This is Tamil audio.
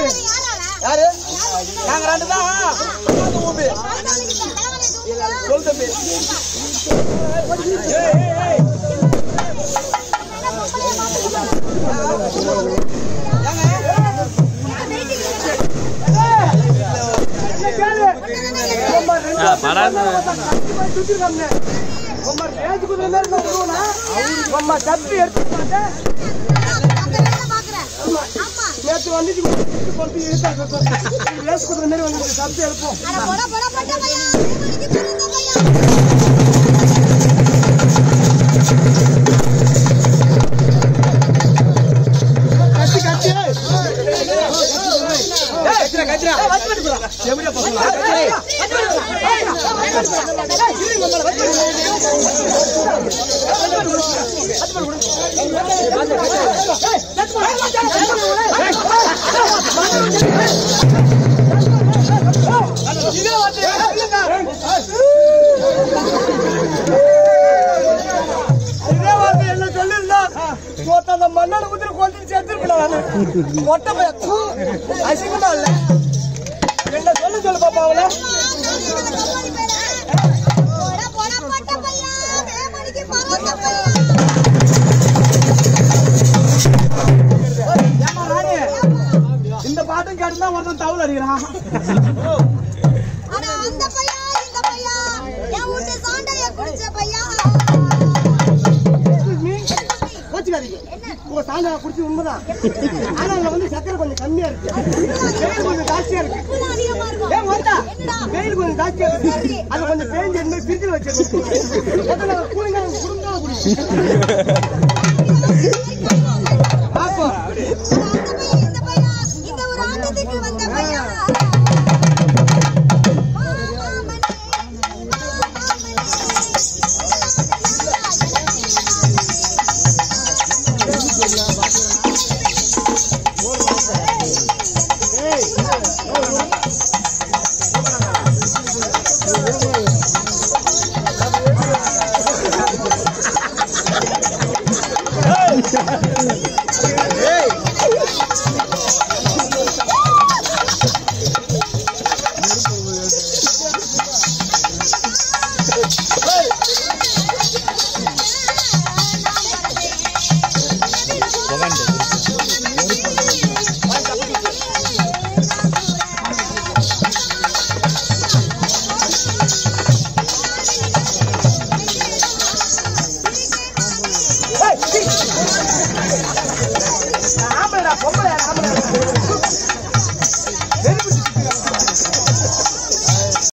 யாரு நாங்க ரெண்டு தான் அது ஊபி சொல் தம்பி ஏய், ஏய், ஏய். என்ன கேளு? ரொம்ப ரெண்டு சுத்திருக்காங்க. ரொம்ப ரேஞ்சு குதிரை மாதிரி நான் விடுவேனா? ரொம்ப தப்பி எடுத்து பார்த்தேன். நேத்து வந்துச்சு குடிச்சு கொண்டு இழுத்தாங்க. ரேஸ் குதிரை மாதிரி வந்து தப்பி எடுப்போம் கத்தி கத்தி கத்திரா கத்திரா எப்படியா இதே வார்த்தை என்ன சொல்லிருந்தா ஒருத்த அந்த மண்ணோட குதிரை கொண்டு சேர்த்துருக்கணும் நானு மொட்டை பையன் தூ, அசிங்கமா இல்ல என்ன சொல்லு சொல்லு பாப்பா அவளை ஏமா ராணி இந்த பாட்டும் கேட்டுதான் ஒருத்தன் தவுள் அடிக்கிறான் ஆனா அந்த பையா இந்த பையா என் வீட்டு சாண்டைய குடிச்ச பையா நீ கோச்சுக்காதீங்க உங்க சாண்டா குடிச்சு உண்மைதான் ஆனா அதுல வந்து சக்கரை கொஞ்சம் கம்மியா இருக்கு வெயில் கொஞ்சம் ஜாஸ்தியா இருக்கு உப்புலாம் அதிகமா இருக்கும் ஏன் ஓட்டா என்னடா? வெயில் கொஞ்சம் ஜாஸ்தியா இருக்கு அது கொஞ்சம் பேஞ்சு என்ன பிரிச்சு வச்சிருக்கோம் கூலிங்க குடும்பம் குடிக்கும் பாப்போம் ஆனா அந்த பையா இந்த பையா இந்த ஒரு ஆட்டத்துக்கு வந்த பையா மாமாமணி, ஆம்பளை பொம்பளை ஆம்பளை வெரி குட்